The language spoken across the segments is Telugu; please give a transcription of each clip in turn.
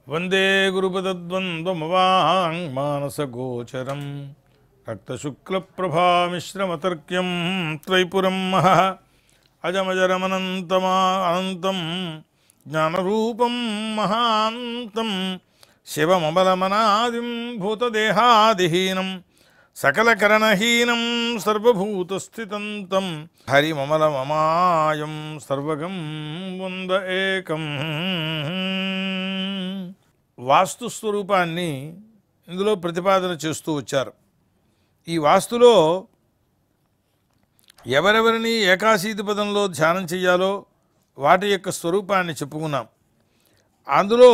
వందే గురుపదద్వంద్వమవాంగ్మానసగోచరం రక్తశుక్లప్రభామిశ్రమతర్క్యం త్రైపురం మహ అజమజరమనంతమా అనంతం జ్ఞానరూపం మహాంతం శివమబలమనాదిం భూతదేహాదిహీనం సకలకరణహీనం సర్వభూతస్థితం తం హరిమమలమమాయం సర్వగం వంద ఏకం వాస్తు స్వరూపాన్ని ఇందులో ప్రతిపాదన చేస్తూ వచ్చారు ఈ వాస్తులో ఎవరెవరిని ఏకాశీతి పదంలో ధ్యానం చెయ్యాలో వాటి యొక్క స్వరూపాన్ని చెప్పుకున్నాం అందులో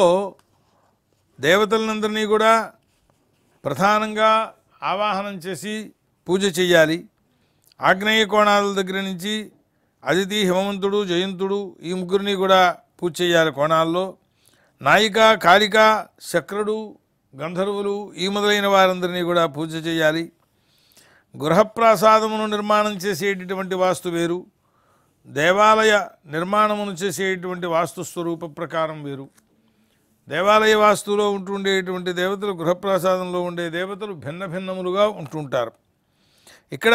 దేవతలందరినీ కూడా ప్రధానంగా ఆవాహనం చేసి పూజ చెయ్యాలి ఆగ్నేయ కోణాల దగ్గర నుంచి అదితి హిమవంతుడు జయంతుడు ఈ ముగ్గురిని కూడా పూజ చేయాలి కోణాల్లో నాయిక కాళిక శక్రుడు గంధర్వులు ఈ మొదలైన వారందరినీ కూడా పూజ చేయాలి గృహప్రాసాదమును నిర్మాణం చేసేటటువంటి వాస్తు వేరు దేవాలయ నిర్మాణమును చేసేటువంటి వాస్తు స్వరూప ప్రకారం వేరు దేవాలయ వాస్తులో ఉంటుండేటువంటి దేవతలు గృహప్రసాదంలో ఉండే దేవతలు భిన్న భిన్నములుగా ఉంటుంటారు ఇక్కడ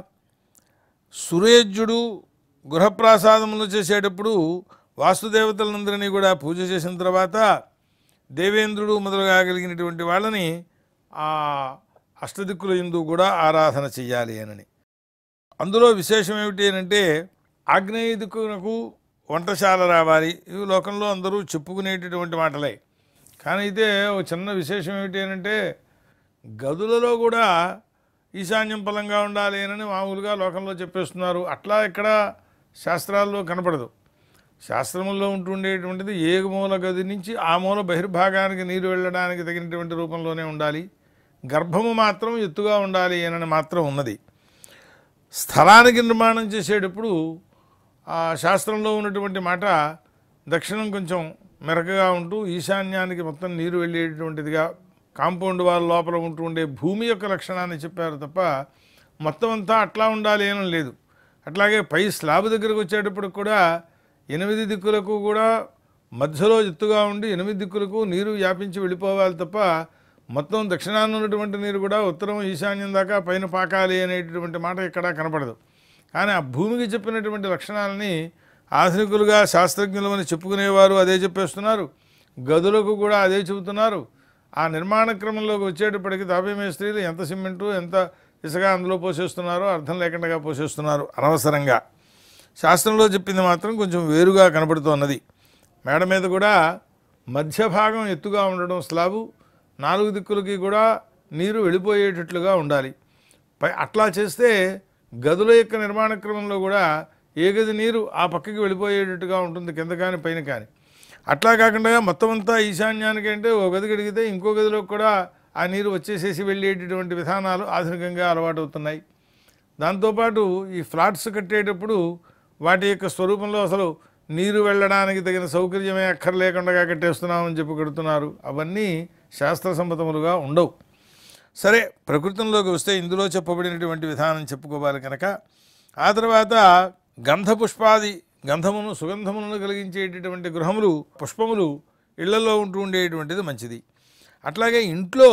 సురేజ్యుడు గృహప్రాసాదములు చేసేటప్పుడు వాస్తుదేవతలందరినీ కూడా పూజ చేసిన తర్వాత దేవేంద్రుడు మొదలుగా కలిగినటువంటి వాళ్ళని ఆ అష్టదిక్కుల ఎందు కూడా ఆరాధన చెయ్యాలి అని అందులో విశేషం ఏమిటి అని అంటే ఆగ్నేయ దిక్కునకు వంటశాల రావాలి ఇవి లోకంలో అందరూ చెప్పుకునేటటువంటి మాటలే కానీ అయితే ఒక చిన్న విశేషం ఏమిటి అని అంటే గదులలో కూడా ఈశాన్యం ఫలంగా ఉండాలి అని మామూలుగా లోకంలో చెప్పేస్తున్నారు అట్లా ఇక్కడ శాస్త్రాల్లో కనపడదు శాస్త్రముల్లో ఉంటుండేటువంటిది ఏ మూల గది నుంచి ఆ మూల బహిర్భాగానికి నీరు వెళ్ళడానికి తగినటువంటి రూపంలోనే ఉండాలి గర్భము మాత్రం ఎత్తుగా ఉండాలి అని మాత్రం ఉన్నది స్థలానికి నిర్మాణం చేసేటప్పుడు ఆ శాస్త్రంలో ఉన్నటువంటి మాట దక్షిణం కొంచెం మెరకగా ఉంటూ ఈశాన్యానికి మొత్తం నీరు వెళ్ళేటువంటిదిగా కాంపౌండ్ వాళ్ళ లోపల ఉంటుండే భూమి యొక్క లక్షణాన్ని చెప్పారు తప్ప మొత్తం అంతా అట్లా ఉండాలి అని లేదు అట్లాగే పై స్లాబ్ దగ్గరకు వచ్చేటప్పుడు కూడా ఎనిమిది దిక్కులకు కూడా మధ్యలో ఎత్తుగా ఉండి ఎనిమిది దిక్కులకు నీరు వ్యాపించి వెళ్ళిపోవాలి తప్ప మొత్తం దక్షిణాన్ని ఉన్నటువంటి నీరు కూడా ఉత్తరం ఈశాన్యం దాకా పైన పాకాలి అనేటటువంటి మాట ఇక్కడ కనపడదు కానీ ఆ భూమికి చెప్పినటువంటి లక్షణాలని ఆధునికులుగా శాస్త్రజ్ఞులు అని చెప్పుకునేవారు అదే చెప్పేస్తున్నారు గదులకు కూడా అదే చెబుతున్నారు ఆ నిర్మాణ క్రమంలోకి వచ్చేటప్పటికి తాపీ మేస్త్రీలు ఎంత సిమెంటు ఎంత ఇసుక అందులో పోసేస్తున్నారో అర్థం లేకుండా పోసేస్తున్నారు అనవసరంగా శాస్త్రంలో చెప్పింది మాత్రం కొంచెం వేరుగా కనబడుతున్నది మేడ మీద కూడా మధ్య భాగం ఎత్తుగా ఉండడం స్లాబు నాలుగు దిక్కులకి కూడా నీరు వెళ్ళిపోయేటట్లుగా ఉండాలి పై అట్లా చేస్తే గదుల యొక్క నిర్మాణ క్రమంలో కూడా ఏ గది నీరు ఆ పక్కకి వెళ్ళిపోయేటట్టుగా ఉంటుంది కింద కానీ పైన కానీ అట్లా కాకుండా మొత్తం అంతా ఈశాన్యానికి అంటే ఓ గది కడిగితే ఇంకో గదిలో కూడా ఆ నీరు వచ్చేసేసి వెళ్ళేటటువంటి విధానాలు ఆధునికంగా అలవాటు అవుతున్నాయి దాంతోపాటు ఈ ఫ్లాట్స్ కట్టేటప్పుడు వాటి యొక్క స్వరూపంలో అసలు నీరు వెళ్ళడానికి తగిన సౌకర్యమే అక్కర్లేకుండా కట్టేస్తున్నామని చెప్పి కడుతున్నారు అవన్నీ శాస్త్ర సమ్మతములుగా ఉండవు సరే ప్రకృతంలోకి వస్తే ఇందులో చెప్పబడినటువంటి విధానం చెప్పుకోవాలి కనుక ఆ తర్వాత గంధ పుష్పాది గంధమును సుగంధములను కలిగించేటటువంటి గృహములు పుష్పములు ఇళ్లలో ఉంటూ ఉండేటువంటిది మంచిది అట్లాగే ఇంట్లో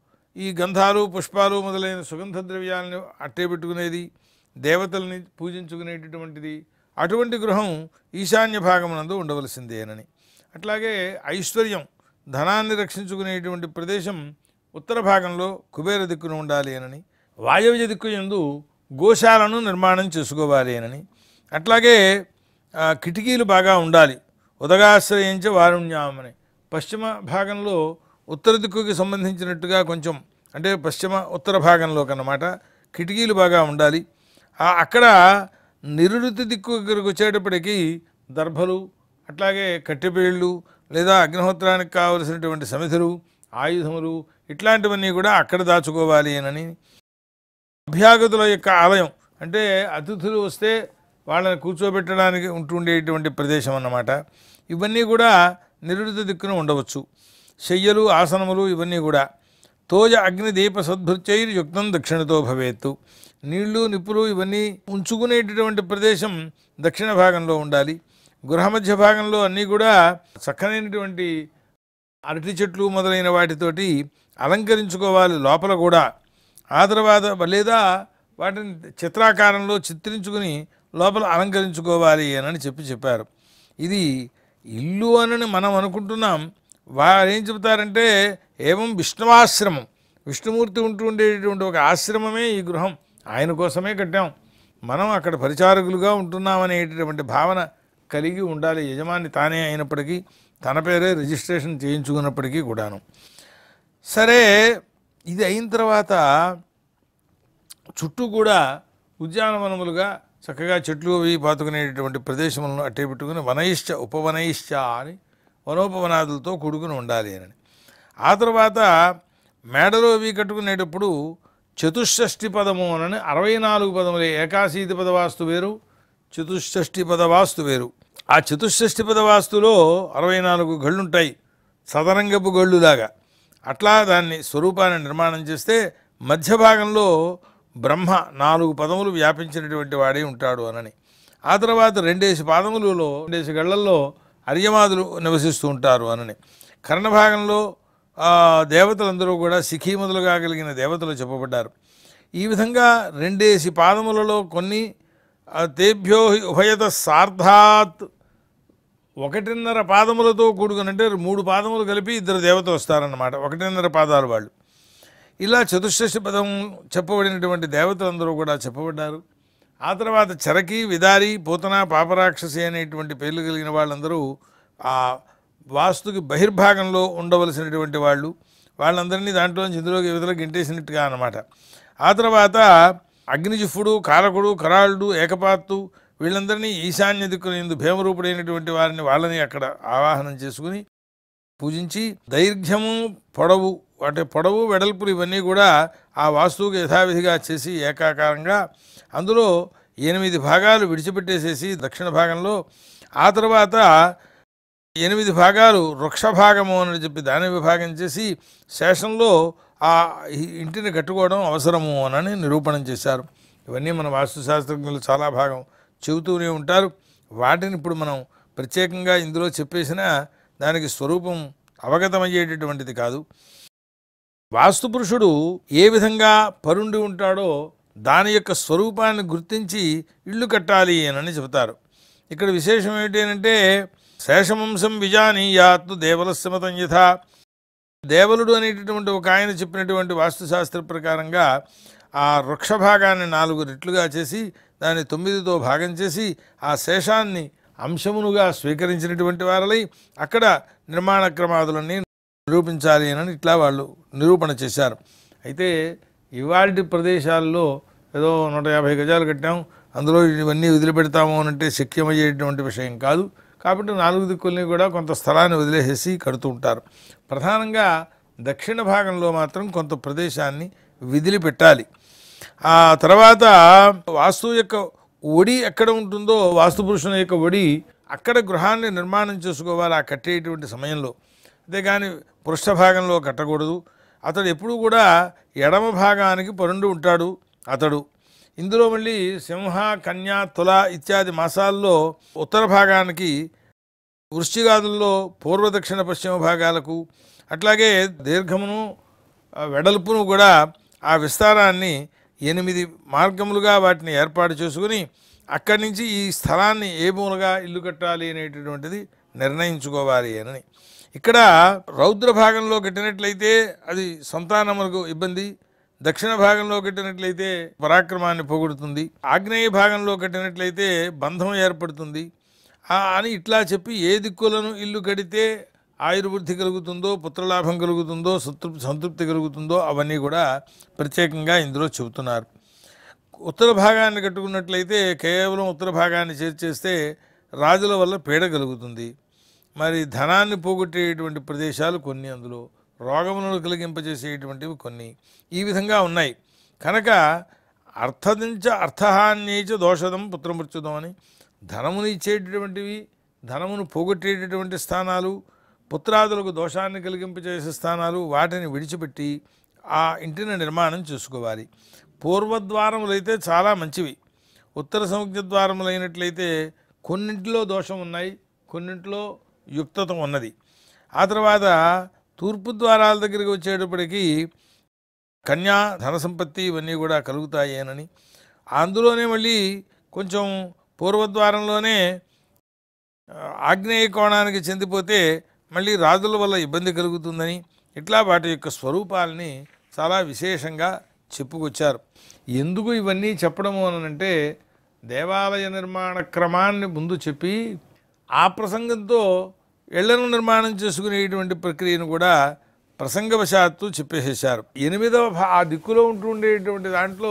ఈ గంధాలు పుష్పాలు మొదలైన సుగంధ ద్రవ్యాలను అట్టే పెట్టుకునేది దేవతల్ని పూజించుకునేటటువంటిది అటువంటి గృహం ఈశాన్య భాగమునందు ఉండవలసిందేనని అట్లాగే ఐశ్వర్యం ధనాన్ని రక్షించుకునేటువంటి ప్రదేశం ఉత్తర భాగంలో కుబేర దిక్కున ఉండాలి అనని వాయవ్య దిక్కు ఎందు గోశాలను నిర్మాణం చేసుకోవాలి అనని అట్లాగే ఆ, కిటికీలు బాగా ఉండాలి ఉదగాశ్రయించే వారుణ్యామని పశ్చిమ భాగంలో ఉత్తర దిక్కుకి సంబంధించినట్టుగా కొంచెం అంటే పశ్చిమ ఉత్తర భాగంలో కన్నమాట కిటికీలు బాగా ఉండాలి ఆ అక్కడ నిరుతి దిక్కు దగ్గరకు వచ్చేటప్పటికి దర్భలు అట్లాగే కట్టెపేళ్ళు లేదా అగ్నిహోత్రానికి కావలసినటువంటి సమిధులు ఆయుధములు ఇట్లాంటివన్నీ కూడా అక్కడ దాచుకోవాలి అని అభ్యాగతుల యొక్క ఆలయం అంటే అతిథులు వస్తే వాళ్ళని కూర్చోబెట్టడానికి ఉంటుండేటువంటి ప్రదేశం అన్నమాట ఇవన్నీ కూడా నిరుడిత దిక్కున ఉండవచ్చు శయ్యలు ఆసనములు ఇవన్నీ కూడా తోజ అగ్ని దీప సద్భృత్యైర్ యుక్తం దక్షిణతో భవేత్తు నీళ్లు నిప్పులు ఇవన్నీ ఉంచుకునేటటువంటి ప్రదేశం దక్షిణ భాగంలో ఉండాలి గృహ మధ్య భాగంలో అన్నీ కూడా చక్కనైనటువంటి అరటి చెట్లు మొదలైన వాటితోటి అలంకరించుకోవాలి లోపల కూడా ఆ తర్వాత లేదా వాటిని చిత్రాకారంలో చిత్రించుకుని లోపల అలంకరించుకోవాలి అని చెప్పి చెప్పారు ఇది ఇల్లు అని మనం అనుకుంటున్నాం వారు ఏం చెబుతారంటే ఏవం విష్ణువాశ్రమం విష్ణుమూర్తి ఉంటూ ఉండేటువంటి ఒక ఆశ్రమమే ఈ గృహం ఆయన కోసమే కట్టాం మనం అక్కడ పరిచారకులుగా ఉంటున్నామనేటటువంటి భావన కలిగి ఉండాలి యజమాని తానే అయినప్పటికీ తన పేరే రిజిస్ట్రేషన్ చేయించుకున్నప్పటికీ కూడాను సరే ఇది అయిన తర్వాత చుట్టూ కూడా ఉద్యానవనములుగా చక్కగా చెట్లు అవి పాతుకునేటటువంటి ప్రదేశములను అట్టే పెట్టుకుని వనయిశ్చ ఉపవనయిశ్చ అని వనోపవనాదులతో కూడుకుని ఉండాలి అని ఆ తర్వాత మేడలో అవి కట్టుకునేటప్పుడు చతుషష్ఠి పదము అని అరవై నాలుగు పదములే ఏకాశీతి పదవాస్తు వేరు చతుషష్ఠి పదవాస్తు వేరు ఆ చతుషష్ఠి పదవాస్తులో అరవై నాలుగు గళ్ళుంటాయి సదరంగపు గళ్ళులాగా అట్లా దాన్ని స్వరూపాన్ని నిర్మాణం చేస్తే మధ్య భాగంలో బ్రహ్మ నాలుగు పదములు వ్యాపించినటువంటి వాడే ఉంటాడు అనని ఆ తర్వాత రెండేసి పాదములలో రెండేసి గళ్ళల్లో అర్యమాదులు నివసిస్తూ ఉంటారు అనని కర్ణభాగంలో ఆ, దేవతలందరూ కూడా సిఖీ మొదలుగా కలిగిన దేవతలు చెప్పబడ్డారు ఈ విధంగా రెండేసి పాదములలో కొన్ని ఆ, తేభ్యో హి ఉభయత సార్ధాత్ ఒకటిన్నర పాదములతో కూడుకుని అంటే మూడు పాదములు కలిపి ఇద్దరు దేవత వస్తారన్నమాట ఒకటిన్నర పాదాలు వాళ్ళు ఇలా చతుర్దశి పదం చెప్పబడినటువంటి దేవతలందరూ కూడా చెప్పబడ్డారు ఆ తర్వాత చరకి విదారి పూతన పాపరాక్షసి అనేటువంటి పేర్లు కలిగిన వాళ్ళందరూ ఆ వాస్తుకి బహిర్భాగంలో ఉండవలసినటువంటి వాళ్ళు వాళ్ళందరినీ దాంట్లో ఇందులోకి విధులు గింటేసినట్టుగా అన్నమాట ఆ తర్వాత అగ్నిజిఫుడు కారకుడు కరాళుడు ఏకపాత్తు వీళ్ళందరినీ ఈశాన్య దిక్కునందు భీమరూపుడైనటువంటి వారిని వాళ్ళని అక్కడ ఆవాహనం చేసుకుని పూజించి దైర్ఘ్యము పొడవు అంటే పొడవు వెడల్పులు ఇవన్నీ కూడా ఆ వాస్తువుకి యథావిధిగా చేసి ఏకాకారంగా అందులో ఎనిమిది భాగాలు విడిచిపెట్టేసేసి దక్షిణ భాగంలో ఆ తర్వాత ఎనిమిది భాగాలు వృక్ష భాగము అని చెప్పి దాని విభాగం చేసి శేషంలో ఆ ఈ- ఇంటిని కట్టుకోవడం అవసరము అని నిరూపణం చేశారు ఇవన్నీ మన వాస్తుశాస్త్రజ్ఞులు చాలా భాగం చెబుతూనే ఉంటారు వాటిని ఇప్పుడు మనం ప్రత్యేకంగా ఇందులో చెప్పేసిన దానికి స్వరూపం అవగతమయ్యేటటువంటిది కాదు వాస్తు పురుషుడు ఏ విధంగా పరుండి ఉంటాడో దాని యొక్క స్వరూపాన్ని గుర్తించి ఇల్లు కట్టాలి అని చెబుతారు ఇక్కడ విశేషం ఏమిటి అంటే శేషవంశం విజానీయాత్తు దేవలస్య మతం యథా దేవలుడు అనేటటువంటి ఒక ఆయన చెప్పినటువంటి వాస్తుశాస్త్ర ప్రకారంగా ఆ వృక్ష భాగాన్ని నాలుగు రెట్లుగా చేసి దాన్ని తొమ్మిదితో భాగం చేసి ఆ శేషాన్ని అంశమునుగా స్వీకరించినటువంటి వారలై అక్కడ నిర్మాణ క్రమాదులన్నీ నిరూపించాలి అని ఇట్లా వాళ్ళు నిరూపణ చేశారు అయితే ఇవాటి ప్రదేశాల్లో ఏదో నూట యాభై గజాలు కట్టాం అందులో ఇవన్నీ వదిలిపెడతాము అని అంటే శక్యమయ్యేటువంటి విషయం కాదు కాబట్టి నాలుగు దిక్కుల్ని కూడా కొంత స్థలాన్ని వదిలేసేసి కడుతూ ఉంటారు ప్రధానంగా దక్షిణ భాగంలో మాత్రం కొంత ప్రదేశాన్ని విదిలిపెట్టాలి ఆ తర్వాత వాస్తు యొక్క ఒడి ఎక్కడ ఉంటుందో వాస్తు పురుషుని యొక్క ఒడి అక్కడ గృహాన్ని నిర్మాణం చేసుకోవాలి ఆ కట్టేటువంటి సమయంలో అంతేగాని పృష్ఠ భాగంలో కట్టకూడదు అతడు ఎప్పుడూ కూడా ఎడమ భాగానికి పరుండి ఉంటాడు అతడు ఇందులో మళ్ళీ సింహ కన్య తుల ఇత్యాది మాసాల్లో ఉత్తర భాగానికి వృశ్చిగాదుల్లో పూర్వ దక్షిణ పశ్చిమ భాగాలకు అట్లాగే దీర్ఘమును ఆ వెడల్పును కూడా ఆ విస్తారాన్ని ఎనిమిది మార్గములుగా వాటిని ఏర్పాటు చేసుకుని అక్కడి నుంచి ఈ స్థలాన్ని ఏ మూలగా ఇల్లు కట్టాలి అనేటటువంటిది నిర్ణయించుకోవాలి అని ఇక్కడ రౌద్ర భాగంలో కట్టినట్లయితే అది సంతానములకు ఇబ్బంది దక్షిణ భాగంలో కట్టినట్లయితే పరాక్రమాన్ని పోగొడుతుంది ఆగ్నేయ భాగంలో కట్టినట్లయితే బంధం ఏర్పడుతుంది ఆ అని ఇట్లా చెప్పి ఏ దిక్కులను ఇల్లు కడితే ఆయుర్వృద్ధి కలుగుతుందో పుత్రలాభం కలుగుతుందో సంతృప్తి సంతృప్తి కలుగుతుందో అవన్నీ కూడా ప్రత్యేకంగా ఇందులో చెబుతున్నారు ఉత్తర భాగాన్ని కట్టుకున్నట్లయితే కేవలం ఉత్తర భాగాన్ని చేర్చేస్తే రాజుల వల్ల పీడ కలుగుతుంది మరి ధనాన్ని పోగొట్టేటువంటి ప్రదేశాలు కొన్ని అందులో రోగములను కలిగింపజేసేటువంటివి కొన్ని ఈ విధంగా ఉన్నాయి కనుక అర్థదించ అర్థహాన్యేచ దోషదం పుత్రమృత్యుదం అని ధనమును ఇచ్చేటటువంటివి ధనమును పోగొట్టేటటువంటి స్థానాలు పుత్రాదులకు దోషాన్ని కలిగింపజేసే స్థానాలు వాటిని విడిచిపెట్టి ఆ ఇంటిని నిర్మాణం చేసుకోవాలి పూర్వద్వారములైతే చాలా మంచివి ఉత్తర సముద్ర ద్వారములైనట్లయితే కొన్నింటిలో దోషం ఉన్నాయి కొన్నింటిలో యుక్తత ఉన్నది ఆ తర్వాత తూర్పు ద్వారాల దగ్గరికి వచ్చేటప్పటికి కన్యా ధన సంపత్తి ఇవన్నీ కూడా కలుగుతాయేనని అందులోనే మళ్ళీ కొంచెం పూర్వద్వారంలోనే ఆ, ఆగ్నేయ కోణానికి చెందిపోతే మళ్ళీ రాజుల వల్ల ఇబ్బంది కలుగుతుందని ఇట్లా వాటి యొక్క స్వరూపాలని చాలా విశేషంగా చెప్పుకొచ్చారు ఎందుకు ఇవన్నీ చెప్పడము అనంటే దేవాలయ నిర్మాణ క్రమాన్ని ముందు చెప్పి ఆ ప్రసంగంతో ఇళ్లను నిర్మాణం చేసుకునేటువంటి ప్రక్రియను కూడా ప్రసంగవశాత్తు చెప్పేసేశారు ఎనిమిదవ భా ఆ దిక్కులో ఉంటుండేటువంటి దాంట్లో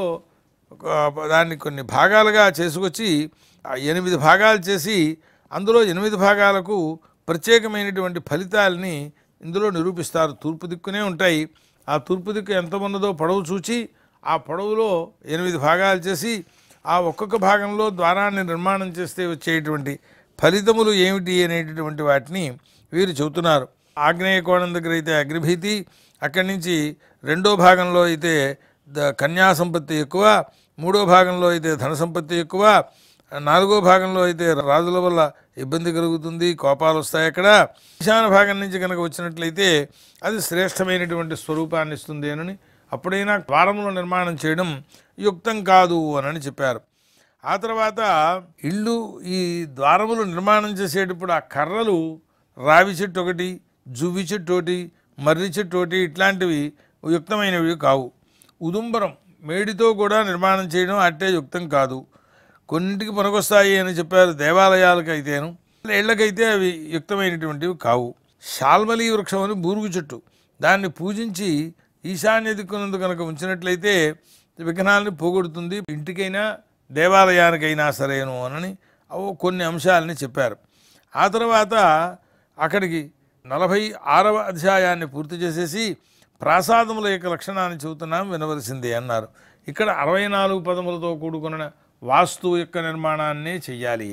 ఒక దాన్ని కొన్ని భాగాలుగా చేసుకొచ్చి ఆ ఎనిమిది భాగాలు చేసి అందులో ఎనిమిది భాగాలకు ప్రత్యేకమైనటువంటి ఫలితాలని ఇందులో నిరూపిస్తారు తూర్పు దిక్కునే ఉంటాయి ఆ తూర్పు దిక్కు ఎంత ఉన్నదో పొడవు చూచి ఆ పొడవులో ఎనిమిది భాగాలు చేసి ఆ ఒక్కొక్క భాగంలో ద్వారాన్ని నిర్మాణం చేస్తే వచ్చేటువంటి ఫలితములు ఏమిటి అనేటటువంటి వాటిని వీరు చెబుతున్నారు ఆగ్నేయ కోణం దగ్గర అయితే అగ్నిభీతి అక్కడి నుంచి రెండో భాగంలో అయితే ద కన్యా సంపత్తి ఎక్కువ మూడో భాగంలో అయితే ధన సంపత్తి ఎక్కువ నాలుగో భాగంలో అయితే రాజుల వల్ల ఇబ్బంది కలుగుతుంది కోపాలు వస్తాయి అక్కడ ఈశాన భాగం నుంచి కనుక వచ్చినట్లయితే అది శ్రేష్టమైనటువంటి స్వరూపాన్ని ఇస్తుంది అని అప్పుడైనా ద్వారముల నిర్మాణం చేయడం యుక్తం కాదు అని చెప్పారు ఆ తర్వాత ఇళ్ళు ఈ ద్వారములు నిర్మాణం చేసేటప్పుడు ఆ కర్రలు రావి చెట్టు ఒకటి జువ్వి చెట్టు ఒకటి మర్రి చెట్టు ఒకటి ఇట్లాంటివి యుక్తమైనవి కావు ఉదుంబరం మేడితో కూడా నిర్మాణం చేయడం అట్టే యుక్తం కాదు కొన్నింటికి పనికొస్తాయి అని చెప్పారు దేవాలయాలకు అయితేను ఇళ్ళకైతే అవి యుక్తమైనటువంటివి కావు శాల్మలి వృక్షం అని బూరుగు చెట్టు దాన్ని పూజించి ఈశాన్య దిక్కునందు కనుక ఉంచినట్లయితే విఘ్నాలని పోగొడుతుంది ఇంటికైనా దేవాలయానికైనా సరేను అని అవు కొన్ని అంశాలని చెప్పారు ఆ తర్వాత అక్కడికి నలభై ఆరవ అధ్యాయాన్ని పూర్తి చేసేసి ప్రాసాదముల యొక్క లక్షణాన్ని చెబుతున్నాం వినవలసిందే అన్నారు ఇక్కడ అరవై నాలుగు పదములతో కూడుకున్న వాస్తువు యొక్క నిర్మాణాన్నే చెయ్యాలి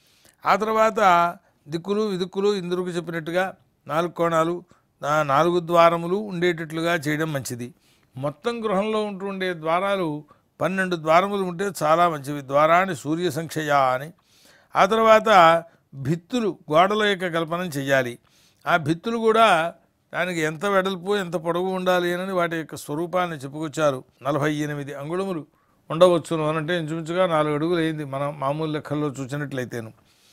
ఆ తర్వాత దిక్కులు విదిక్కులు ఇందుకు చెప్పినట్టుగా నాలుగు కోణాలు ఆ నాలుగు ద్వారములు ఉండేటట్లుగా చేయడం మంచిది మొత్తం గృహంలో ఉంటుండే ద్వారాలు పన్నెండు ద్వారములు ఉంటే చాలా మంచివి ద్వారాన్ని సూర్య సంఖ్యయ అని ఆ తర్వాత భిత్తులు గోడల యొక్క కల్పన చెయ్యాలి ఆ భిత్తులు కూడా దానికి ఎంత వెడల్పు ఎంత పొడవు ఉండాలి అని వాటి యొక్క స్వరూపాన్ని చెప్పుకొచ్చారు నలభై ఎనిమిది అంగుళములు ఉండవచ్చును అని అంటే ఇంచుమించుగా నాలుగు అడుగులు అయింది మనం మామూలు లెక్కల్లో చూసినట్లయితేను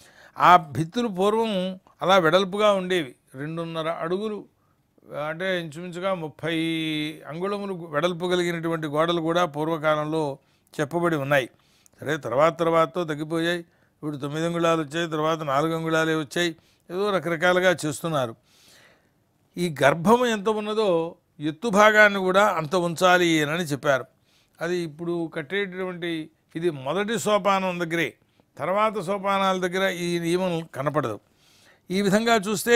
ఆ భిత్తులు పూర్వం అలా వెడల్పుగా ఉండేవి రెండున్నర అడుగులు అంటే ఇంచుమించుగా ముప్పై అంగుళములు వెడల్పు కలిగినటువంటి గోడలు కూడా పూర్వకాలంలో చెప్పబడి ఉన్నాయి సరే తర్వాత తర్వాతతో తగ్గిపోయాయి ఇప్పుడు తొమ్మిది అంగుళాలు వచ్చాయి తర్వాత నాలుగు అంగుళాలే వచ్చాయి ఏదో రకరకాలుగా చేస్తున్నారు ఈ గర్భము ఎంత ఉన్నదో ఎత్తు భాగాన్ని కూడా అంత ఉంచాలి అని చెప్పారు అది ఇప్పుడు కట్టేటటువంటి ఇది మొదటి సోపానం దగ్గరే తర్వాత సోపానాల దగ్గర ఈ నియమం కనపడదు ఈ విధంగా చూస్తే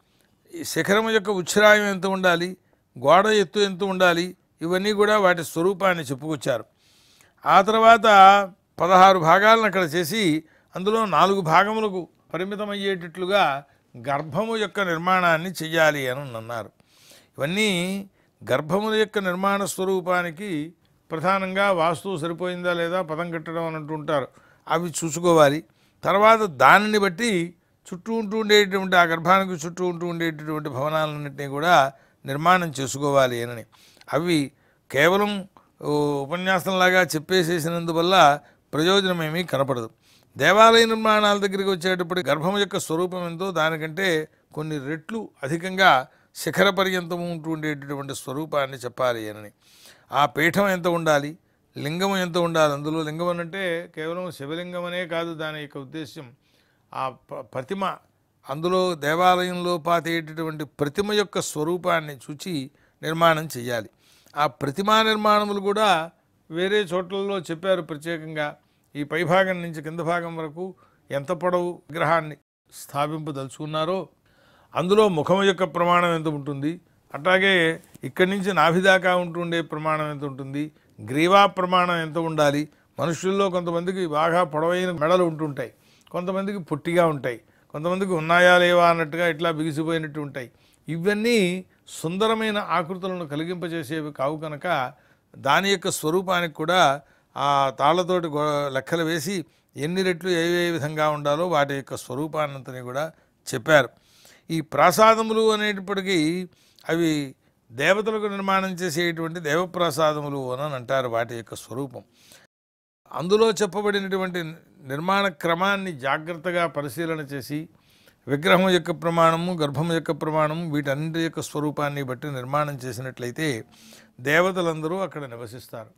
ఈ శిఖరము యొక్క ఉచ్చిరాయం ఎంత ఉండాలి గోడ ఎత్తు ఎంత ఉండాలి ఇవన్నీ కూడా వాటి స్వరూపాన్ని చెప్పుకొచ్చారు ఆ తర్వాత పదహారు భాగాలను అక్కడ చేసి అందులో నాలుగు భాగములకు పరిమితమయ్యేటట్లుగా గర్భము యొక్క నిర్మాణాన్ని చెయ్యాలి అని అన్నారు ఇవన్నీ గర్భముల యొక్క నిర్మాణ స్వరూపానికి ప్రధానంగా వాస్తువు సరిపోయిందా లేదా పదం కట్టడం అని అంటుంటారు అవి చూసుకోవాలి తర్వాత దానిని బట్టి చుట్టూ ఉంటూ ఉండేటువంటి ఆ గర్భానికి చుట్టూ ఉంటూ ఉండేటటువంటి భవనాలన్నింటినీ కూడా నిర్మాణం చేసుకోవాలి అని అవి కేవలం ఓ, ఉపన్యాసంలాగా చెప్పేసేసినందువల్ల ప్రయోజనం ఏమీ కనపడదు దేవాలయ నిర్మాణాల దగ్గరికి వచ్చేటప్పుడు గర్భం యొక్క స్వరూపం ఎంతో దానికంటే కొన్ని రెట్లు అధికంగా శిఖర పర్యంతము ఉంటూ ఉండేటటువంటి స్వరూపాన్ని చెప్పాలి అని ఆ పీఠం ఎంత ఉండాలి లింగం ఎంత ఉండాలి అందులో లింగం అని అంటే కేవలం శివలింగం అనే కాదు దాని యొక్క ఉద్దేశ్యం ఆ ప- ప్రతిమ అందులో దేవాలయంలో పాతేటటువంటి ప్రతిమ యొక్క స్వరూపాన్ని చూచి నిర్మాణం చేయాలి ఆ ప్రతిమా నిర్మాణములు కూడా వేరే చోట్లలో చెప్పారు ప్రత్యేకంగా ఈ పైభాగం నుంచి కింద భాగం వరకు ఎంత పొడవు విగ్రహాన్ని స్థాపింపదలుచుకున్నారో అందులో ముఖం యొక్క ప్రమాణం ఎంత ఉంటుంది అట్లాగే ఇక్కడి నుంచి నాభి దాకా ఉంటుండే ప్రమాణం ఎంత ఉంటుంది గ్రీవా ప్రమాణం ఎంత ఉండాలి మనుషుల్లో కొంతమందికి బాగా పొడవైన మెడలు ఉంటుంటాయి కొంతమందికి పొట్టిగా ఉంటాయి కొంతమందికి ఉన్నాయా లేవా అన్నట్టుగా ఇట్లా బిగిసిపోయినట్టు ఉంటాయి ఇవన్నీ సుందరమైన ఆకృతులను కలిగింపజేసేవి కావు కనుక దాని యొక్క స్వరూపానికి కూడా ఆ తాళ్లతోటి గో లెక్కలు వేసి ఎన్ని రెట్లు ఏ ఏ విధంగా ఉండాలో వాటి యొక్క స్వరూపాన్నంతని కూడా చెప్పారు ఈ ప్రాసాదములు అనేటప్పటికీ అవి దేవతలకు నిర్మాణం చేసేటువంటి దేవప్రసాదములు అని అంటారు వాటి యొక్క స్వరూపం అందులో చెప్పబడినటువంటి నిర్మాణ క్రమాన్ని జాగ్రత్తగా పరిశీలన చేసి విగ్రహం యొక్క ప్రమాణము గర్భం యొక్క ప్రమాణము వీటన్నిటి యొక్క స్వరూపాన్ని బట్టి నిర్మాణం చేసినట్లయితే దేవతలందరూ అక్కడ నివసిస్తారు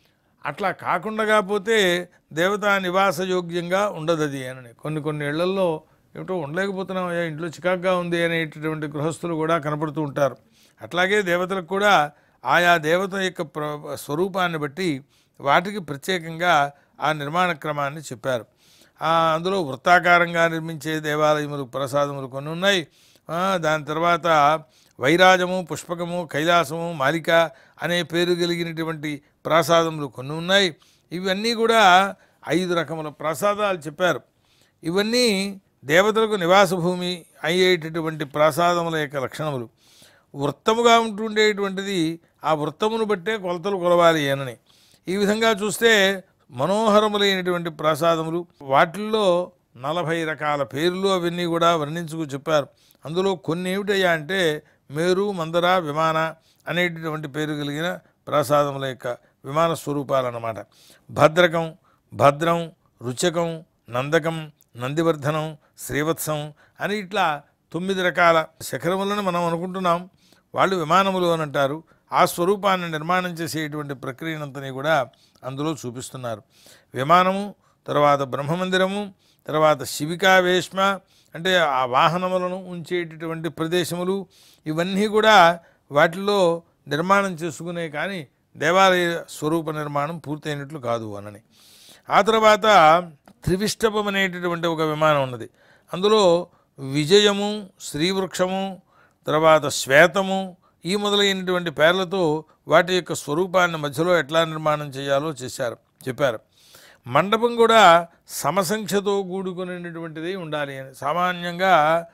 అట్లా కాకుండా పోతే దేవతా నివాసయోగ్యంగా ఉండదది అని కొన్ని కొన్ని ఇళ్లల్లో ఏమిటో ఉండలేకపోతున్నాం అయ్యా ఇంట్లో చికాగ్గా ఉంది అనేటటువంటి గృహస్థులు కూడా కనపడుతూ ఉంటారు అట్లాగే దేవతలకు కూడా ఆయా దేవత యొక్క ప్ర స్వరూపాన్ని బట్టి వాటికి ప్రత్యేకంగా ఆ నిర్మాణ క్రమాన్ని చెప్పారు ఆ, అందులో వృత్తాకారంగా నిర్మించే దేవాలయములు ప్రసాదములు కొన్ని ఉన్నాయి ఆ, దాని తర్వాత వైరాజము పుష్పకము కైలాసము మాలిక అనే పేరు కలిగినటువంటి ప్రాసాదములు కొన్ని ఉన్నాయి ఇవన్నీ కూడా ఐదు రకముల ప్రసాదాలు చెప్పారు ఇవన్నీ దేవతలకు నివాస భూమి అయ్యేటటువంటి ప్రాసాదముల యొక్క లక్షణములు వృత్తముగా ఉంటుండేటువంటిది ఆ వృత్తమును బట్టే కొలతలు కొలవాలి అనని ఈ విధంగా చూస్తే మనోహరములైనటువంటి ప్రసాదములు వాటిల్లో నలభై రకాల పేర్లు అవన్నీ కూడా వర్ణించుకు చెప్పారు అందులో కొన్ని ఏమిటయ్యా అంటే మేరు మందర విమాన అనేటటువంటి పేరు కలిగిన ప్రసాదముల యొక్క విమాన స్వరూపాలు అన్నమాట భద్రకం భద్రం రుచకం నందకం నందివర్ధనం శ్రీవత్సం అని ఇట్లా తొమ్మిది రకాల శిఖరములను మనం అనుకుంటున్నాం వాళ్ళు విమానములు అని అంటారు ఆ స్వరూపాన్ని నిర్మాణం చేసేటువంటి ప్రక్రియనంతని కూడా అందులో చూపిస్తున్నారు విమానము తర్వాత బ్రహ్మమందిరము తర్వాత శివికావేష్మ అంటే ఆ వాహనములను ఉంచేటటువంటి ప్రదేశములు ఇవన్నీ కూడా వాటిల్లో నిర్మాణం చేసుకునే కానీ దేవాలయ స్వరూప నిర్మాణం పూర్తయినట్లు కాదు అనని ఆ తర్వాత త్రివిష్టపం అనేటటువంటి ఒక విమానం ఉన్నది అందులో విజయము శ్రీవృక్షము తర్వాత శ్వేతము ఈ మొదలైనటువంటి పేర్లతో వాటి యొక్క స్వరూపాన్ని మధ్యలో ఎట్లా నిర్మాణం చేయాలో చేశారు చెప్పారు మండపం కూడా సమసంఖ్యతో కూడుకునేటువంటిది ఉండాలి అని సామాన్యంగా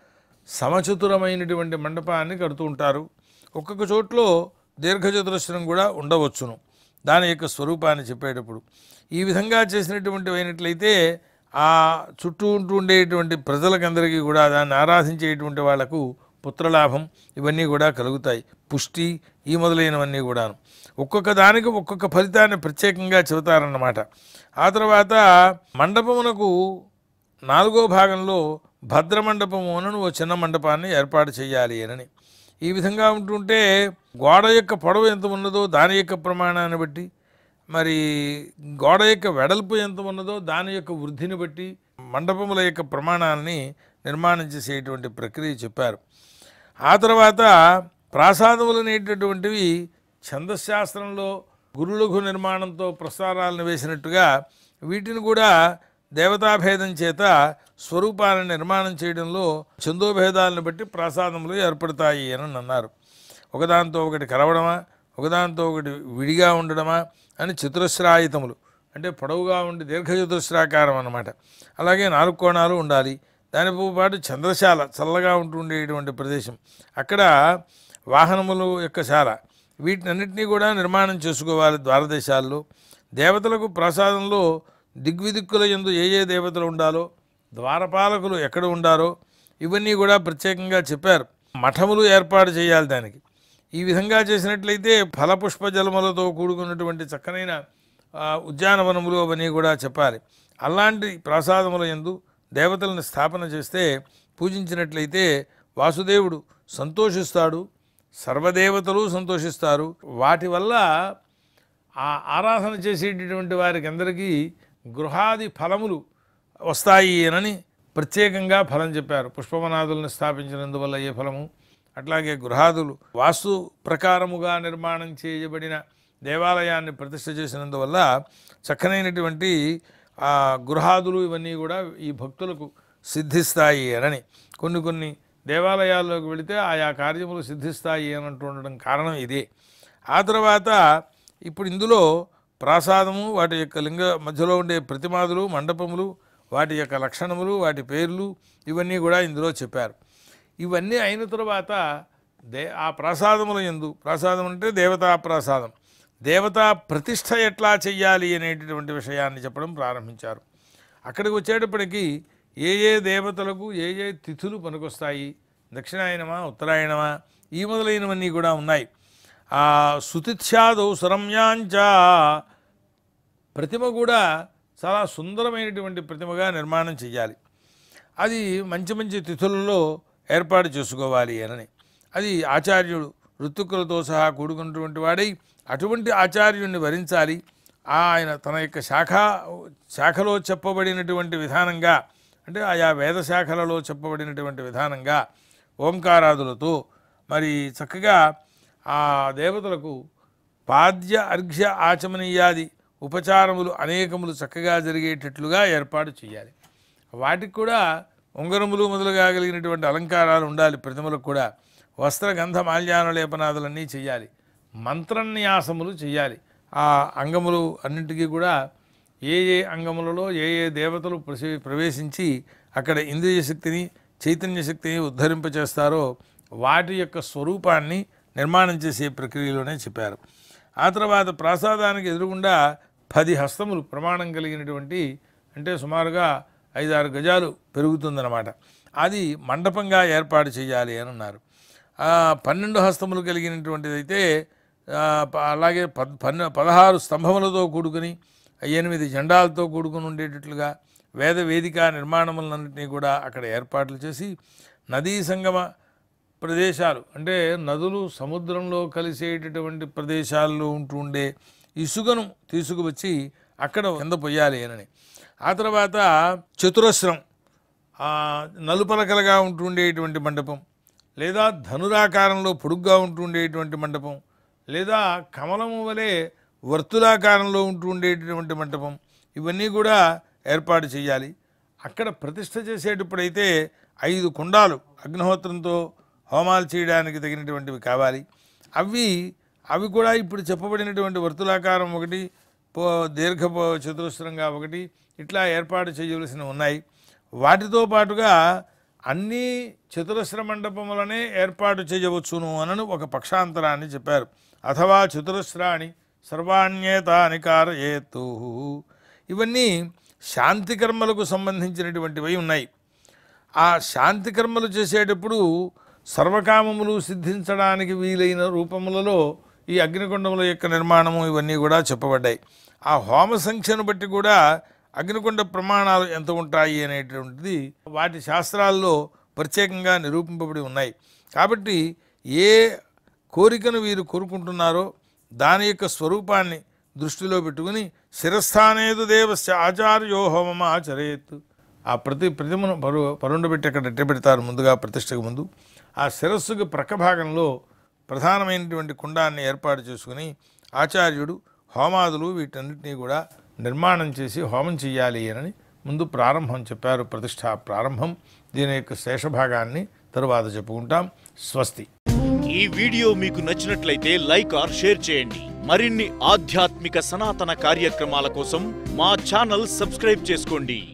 సమచతురమైనటువంటి మండపాన్ని కడుతూ ఉంటారు ఒక్కొక్క చోట్లో దీర్ఘచతురస్రం కూడా ఉండవచ్చును దాని యొక్క స్వరూపాన్ని చెప్పేటప్పుడు ఈ విధంగా చేసినటువంటివి అయినట్లయితే ఆ చుట్టూ ఉంటూ ఉండేటువంటి ప్రజలకందరికీ కూడా దాన్ని ఆరాధించేటువంటి వాళ్లకు పుత్రలాభం ఇవన్నీ కూడా కలుగుతాయి పుష్టి ఈ మొదలైనవన్నీ కూడాను ఒక్కొక్క దానికి ఒక్కొక్క ఫలితాన్ని ప్రత్యేకంగా చెబుతారన్నమాట ఆ తర్వాత మండపమునకు నాలుగో భాగంలో భద్రమండపము అని ఓ చిన్న మండపాన్ని ఏర్పాటు చేయాలి అని ఈ విధంగా ఉంటుంటే గోడ యొక్క పొడవు ఎంత ఉన్నదో దాని యొక్క ప్రమాణాన్ని బట్టి మరి గోడ యొక్క వెడల్పు ఎంత ఉన్నదో దాని యొక్క వృద్ధిని బట్టి మండపముల యొక్క ప్రమాణాలని నిర్మాణం చేసేటువంటి ప్రక్రియ చెప్పారు ఆ తర్వాత ప్రాసాదములు అనేటటువంటివి ఛందశాస్త్రంలో గురులఘు నిర్మాణంతో ప్రసారాలను వేసినట్టుగా వీటిని కూడా దేవతాభేదం చేత స్వరూపాలను నిర్మాణం చేయడంలో ఛందోభేదాలను బట్టి ప్రాసాదములు ఏర్పడతాయి అని అన్నారు ఒకదాంతో ఒకటి కలవడమా ఒకదాంతో ఒకటి విడిగా ఉండడమా అని చతురస్రాయుతములు అంటే పొడవుగా ఉండి దీర్ఘచతురస్రాకారం అన్నమాట అలాగే నాలుగు కోణాలు ఉండాలి దానితో పాటు చంద్రశాల చల్లగా ఉంటుండేటువంటి ప్రదేశం అక్కడ వాహనములు యొక్క శాల వీటినన్నింటినీ కూడా నిర్మాణం చేసుకోవాలి ద్వారదేశాల్లో దేవతలకు ప్రసాదంలో దిగ్విదిక్కుల ఎందు ఏ ఏ దేవతలు ఉండాలో ద్వారపాలకులు ఎక్కడ ఉండారో ఇవన్నీ కూడా ప్రత్యేకంగా చెప్పారు మఠములు ఏర్పాటు చేయాలి దానికి ఈ విధంగా చేసినట్లయితే ఫలపుష్ప జలములతో కూడుకున్నటువంటి చక్కనైన ఆ, ఉద్యానవనములు అవన్నీ కూడా చెప్పాలి అలాంటి ప్రసాదముల ఎందు దేవతలను స్థాపన చేస్తే పూజించినట్లయితే వాసుదేవుడు సంతోషిస్తాడు సర్వదేవతలు సంతోషిస్తారు వాటి వల్ల ఆ ఆరాధన చేసేటటువంటి వారికి అందరికీ గృహాది ఫలములు వస్తాయి అని ప్రత్యేకంగా ఫలం చెప్పారు పుష్పవనాదులను స్థాపించినందువల్ల ఏ ఫలము అట్లాగే గృహాదులు వాస్తు ప్రకారముగా నిర్మాణం చేయబడిన దేవాలయాన్ని ప్రతిష్ఠ చేసినందువల్ల చక్కనైనటువంటి ఆ గృహాదులు ఇవన్నీ కూడా ఈ భక్తులకు సిద్ధిస్తాయి అని కొన్ని కొన్ని దేవాలయాల్లోకి వెళితే ఆయా కార్యములు సిద్ధిస్తాయి అని అంటుండడం కారణం ఇదే ఆ తర్వాత ఇప్పుడు ఇందులో ప్రాసాదము వాటి యొక్క లింగ మధ్యలో ఉండే ప్రతిమాదులు మండపములు వాటి యొక్క లక్షణములు వాటి పేర్లు ఇవన్నీ కూడా ఇందులో చెప్పారు ఇవన్నీ అయిన తర్వాత దే ఆ ప్రసాదముల ఎందు ప్రసాదం అంటే దేవతా ప్రసాదం దేవతా ప్రతిష్ఠ ఎట్లా చెయ్యాలి అనేటటువంటి విషయాన్ని చెప్పడం ప్రారంభించారు అక్కడికి వచ్చేటప్పటికి ఏ ఏ దేవతలకు ఏ ఏ తిథులు పనికొస్తాయి దక్షిణాయనమా ఉత్తరాయణమా ఈ మొదలైనవన్నీ కూడా ఉన్నాయి ఆ సుతిత్యాదౌ సురమ్యాంచ ప్రతిమ కూడా చాలా సుందరమైనటువంటి ప్రతిమగా నిర్మాణం చేయాలి అది మంచి మంచి తిథులలో ఏర్పాటు చేసుకోవాలి అని అది ఆచార్యుడు ఋతుకులతో సహా కూడుకున్నటువంటి వాడై అటువంటి ఆచార్యుడిని వరించాలి ఆయన తన యొక్క శాఖ శాఖలో చెప్పబడినటువంటి విధానంగా అంటే ఆయా వేద శాఖలలో చెప్పబడినటువంటి విధానంగా ఓంకారాదులతో మరి చక్కగా ఆ దేవతలకు పాద్య అర్ఘ్య ఆచమనీయాది ఉపచారములు అనేకములు చక్కగా జరిగేటట్లుగా ఏర్పాటు చేయాలి వాటికి కూడా ఉంగరములు మొదలుగా కలిగినటువంటి అలంకారాలు ఉండాలి ప్రతిమలకు కూడా వస్త్ర గంధ మాల్యాన లేపనాదులన్నీ చేయాలి మంత్రన్యాసములు చేయాలి ఆ అంగములు అన్నింటికీ కూడా ఏ ఏ అంగములలో ఏ ఏ దేవతలు ప్రసి- ప్రవేశించి అక్కడ ఇంద్రియ శక్తిని చైతన్య శక్తిని ఉద్ధరింపచేస్తారో వాటి యొక్క స్వరూపాన్ని నిర్మాణం చేసే ప్రక్రియలోనే చెప్పారు ఆ తర్వాత ప్రాసాదానికి ఎదురుగుండా పది హస్తములు ప్రమాణం కలిగినటువంటి అంటే సుమారుగా ఐదారు గజాలు పెరుగుతుందన్నమాట అది మండపంగా ఏర్పాటు చేయాలి అని అన్నారు ఆ, పన్నెండు హస్తములు కలిగినటువంటిదైతే ఆ, ప- అలాగే పద్ పన్నె పదహారు స్తంభములతో కూడుకుని ఎనిమిది జెండాలతో కూడుకుని ఉండేటట్లుగా వేద వేదిక నిర్మాణములన్నింటినీ కూడా అక్కడ ఏర్పాట్లు చేసి నదీ సంగమ ప్రదేశాలు అంటే నదులు సముద్రంలో కలిసేటటువంటి ప్రదేశాల్లో ఉంటూ ఉండే ఇసుకను తీసుకువచ్చి అక్కడ కింద పొయ్యాలి అని ఆ తర్వాత చతురస్రం ఆ, నలుపలకలుగా ఉంటుండేటువంటి మండపం లేదా ధనురాకారంలో పొడుగ్గా ఉంటుండేటువంటి మండపం లేదా కమలము వలె వర్తులాకారంలో ఉంటుండేటటువంటి మండపం ఇవన్నీ కూడా ఏర్పాటు చేయాలి అక్కడ ప్రతిష్ఠ చేసేటప్పుడైతే ఐదు కుండాలు అగ్నిహోత్రంతో హోమాలు చేయడానికి తగినటువంటివి కావాలి అవి అవి కూడా ఇప్పుడు చెప్పబడినటువంటి వర్తులాకారం ఒకటి పో దీర్ఘ పో- చతురస్రంగా ఒకటి ఇట్లా ఏర్పాటు చేయవలసినవి ఉన్నాయి వాటితో పాటుగా అన్ని చతురస్ర మండపములనే ఏర్పాటు చేయవచ్చును అనను ఒక పక్షాంతరాన్ని చెప్పారు అథవా చతురస్రాణి సర్వాణ్యేతాని కారయేత్తు ఇవన్నీ శాంతి కర్మలకు సంబంధించినటువంటివి ఉన్నాయి ఆ శాంతి కర్మలు చేసేటప్పుడు సర్వకామములు సిద్ధించడానికి వీలైన రూపములలో ఈ అగ్నికుండముల యొక్క నిర్మాణము ఇవన్నీ కూడా చెప్పబడ్డాయి ఆ హోమ సంఖ్యను బట్టి కూడా అగ్నికుండ ప్రమాణాలు ఎంత ఉంటాయి అనేటువంటిది వాటి శాస్త్రాల్లో ప్రత్యేకంగా నిరూపింపబడి ఉన్నాయి కాబట్టి ఏ కోరికను వీరు కోరుకుంటున్నారో దాని యొక్క స్వరూపాన్ని దృష్టిలో పెట్టుకుని శిరస్థానేదు దేవస్య ఆచార్యో హోమమ ఆచరేత్ ఆ ప్రతి ప్రతిమను పరు పరుండబెట్టి అక్కడ ఎట్ట పెడతారు ముందుగా ప్రతిష్టకు ముందు ఆ శిరస్సుకు ప్రక్క భాగంలో ప్రధానమైనటువంటి కుండాన్ని ఏర్పాటు చేసుకుని ఆచార్యుడు హోమాదులు వీటన్నిటినీ కూడా నిర్మాణం చేసి హోమం చేయాలి అని ముందు ప్రారంభం చెప్పారు ప్రతిష్ట ప్రారంభం దీని యొక్క శేషభాగాన్ని తరువాత చెప్పుకుంటాం స్వస్తి ఈ వీడియో మీకు నచ్చినట్లయితే లైక్ ఆర్ షేర్ చేయండి మరిన్ని ఆధ్యాత్మిక సనాతన కార్యక్రమాల కోసం మా ఛానల్ సబ్స్క్రైబ్ చేసుకోండి